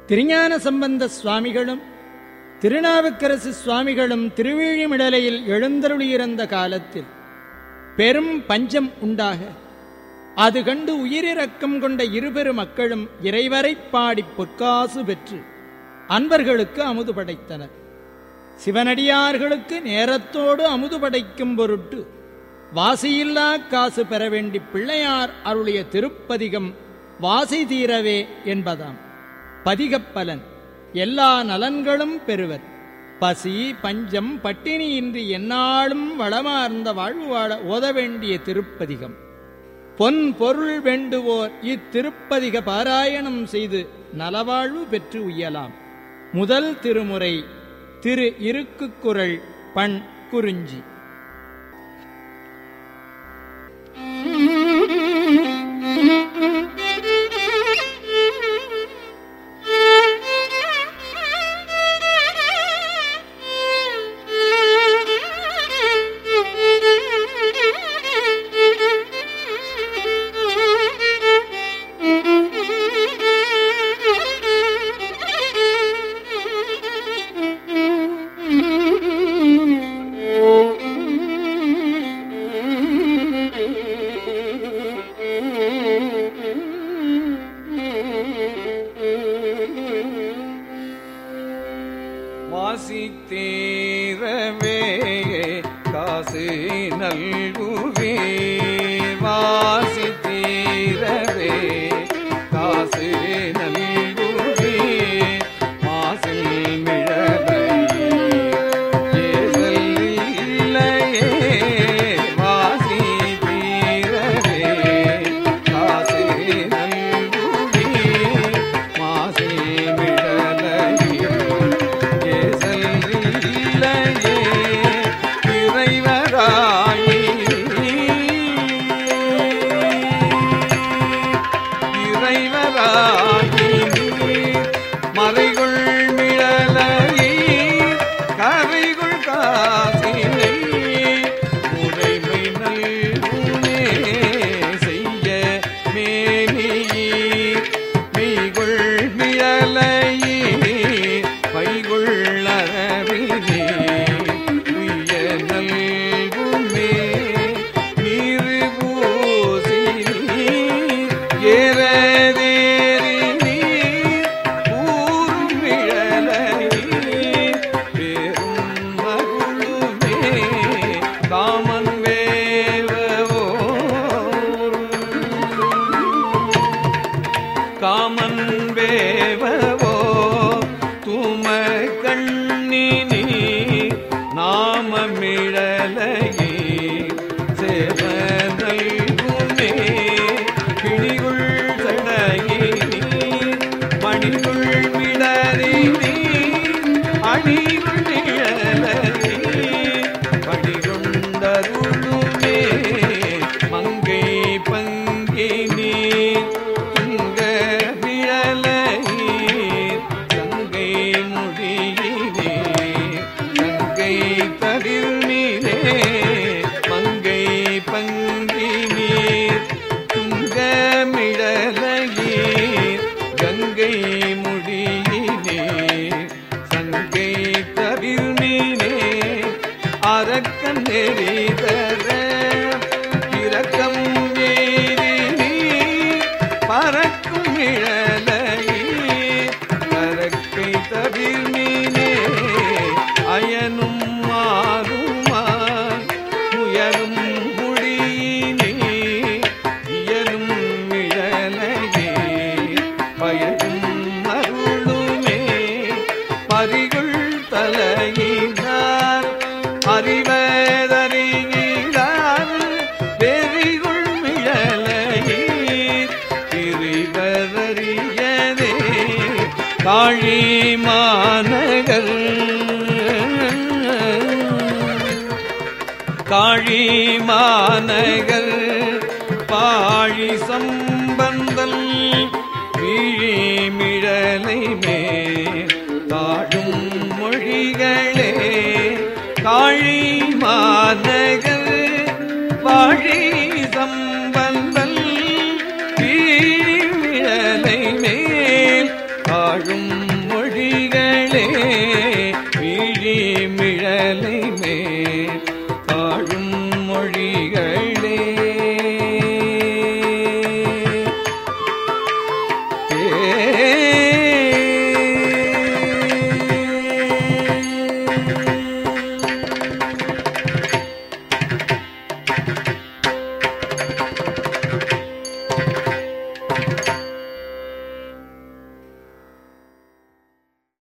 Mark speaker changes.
Speaker 1: திருஞான சம்பந்த சுவாமிகளும் திருநாவுக்கரசு சுவாமிகளும் திருவிழிமிடலையில் எழுந்தருளியிருந்த காலத்தில் பெரும் பஞ்சம் உண்டாக அது கண்டு உயிரிரக்கம் கொண்ட இருபெரு மக்களும் இறைவரைப் பாடிப் பொற்காசு பெற்று அன்பர்களுக்கு அமுது படைத்தனர் சிவனடியார்களுக்கு நேரத்தோடு அமுது படைக்கும் பொருட்டு வாசியில்லா காசு பெற வேண்டி பிள்ளையார் அருளிய திருப்பதிகம் வாசி தீரவே என்பதாம் பதிகப்பலன் எல்லா நலன்களும் பெறுவர் பசி பஞ்சம் பட்டினியின்றி எந்நாளும் வளமார்ந்த வாழ்வு வாழ ஓத வேண்டிய திருப்பதிகம் பொன் பொருள் வேண்டுவோர் இத்திருப்பதிக பாராயணம் செய்து நலவாழ்வு பெற்று உய்யலாம் முதல் திருமுறை திரு இருக்குக்குரல் பண் குறிஞ்சி
Speaker 2: வாசித்தீரவே காசு நல்குவே வாசித்தீரவே காசு நல்குவே மாசில் மிழலை ஏசல் இல்லையே வாசித்தீரவே காசு நல்குவே மாசில் மிழலையே ஏசல் இல்லையே இறைவராயி இறைவராயி மறைகுள் மிழலையே கரைகுள் காசினை உடைமை நல்குமே செய்ய மேனியீர் மெய்குள் மிழலையே பைகுள் அறவினே உய்ய நல்குமே நீரு பூசி ஏறதேறி ஊரும் மிழலையே பேரும் மருளுமே காமன் வேவோ காமன் வேவவோ தூம கண்ணினி நாமமிழலையே சேவனல்குமே கிளிகுள் சடையினி மணிகுள் மிடறினி அணிகுள் நிழலையே படிகொண்டருளுமே மங்கை பங்கினி துங்க நிழலையீர் கங்கை முடியினே கங்கை தவிர்மினே மங்கை பங்கினீர் துங்க மிழலையீர் கங்கை முடியினே சங்கை தவிர்மினே அரக்கன் நெறிதர இரக்கம் ஏறி பறக்கும் இழலையே பறக்கை தவிர்மீனே அயனும் மாறுமான் முயலும் முடியினே இயலும் இழலையே பயனும் அருளுமே பரிகுள் தலையினார் அறிவதறிகிறார் பெரிகுள் மிழலையீர் பிரிவதறியதே காழி மாநகர் காழி மாநகர் பாழி சம்பந்தல் விழிமிழலை மே